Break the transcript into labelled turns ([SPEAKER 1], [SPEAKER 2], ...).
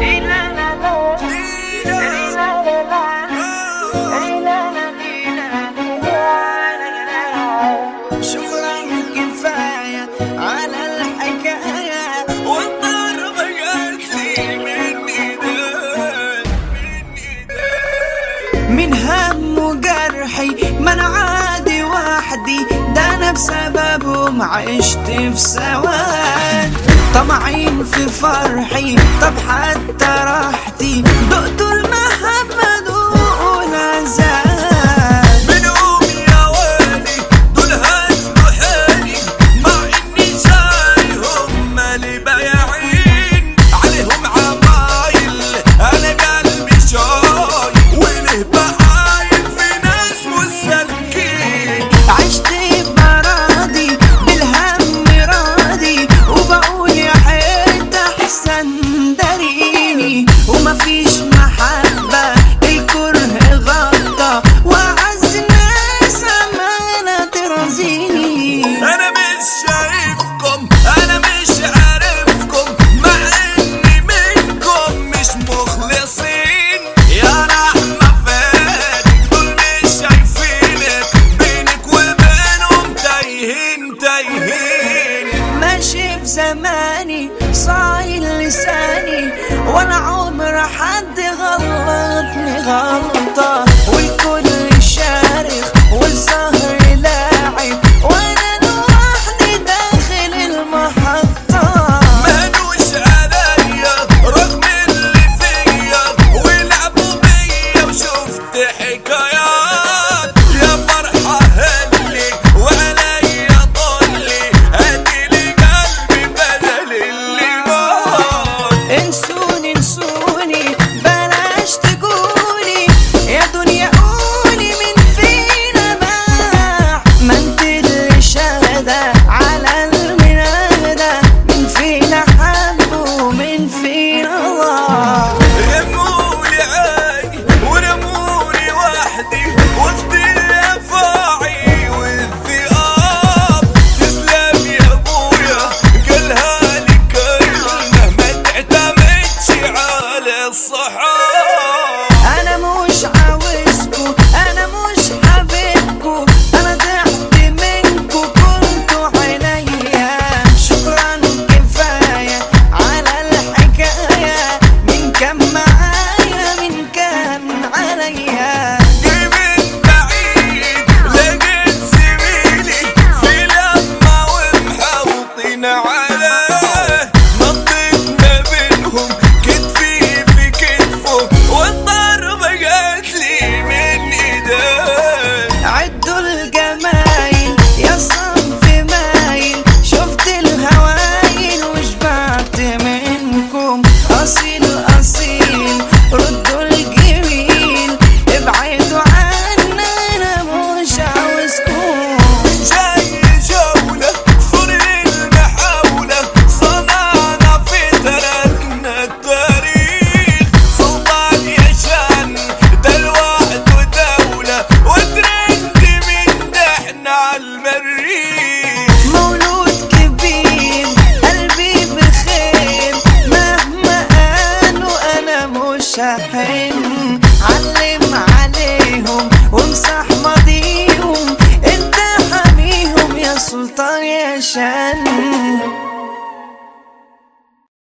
[SPEAKER 1] شكرا كفاية على الحكاية والضرب جاتلي من ايديك من هم وجرحي ما انا عادي وحدي ده انا بسببهم عشت في سواد طمعين في فرحي طب حتى راحتي دقتوا المحبة دول عذاب
[SPEAKER 2] منهم يا ويلي دول هدوا حيلي مع اني شايهم مالي بايعين عليهم عمايل انا قلبي شاي وله بحايل في ناس مسلكين
[SPEAKER 1] عشت براضي بالهم راضي وبقول يا حيت احسن داريني ومفيش محبة الكره غطى وعز الناس امانة ترازيني
[SPEAKER 2] انا مش شايفكم انا مش عارفكم مع اني منكم مش مخلصين يا رحمة فين دول مش شايفينك بينك وبينهم تايهين تايهين
[SPEAKER 1] ماشي في زماني صايل لساني ولا عمر حد غلطني غلطة والكل شارخ والسهر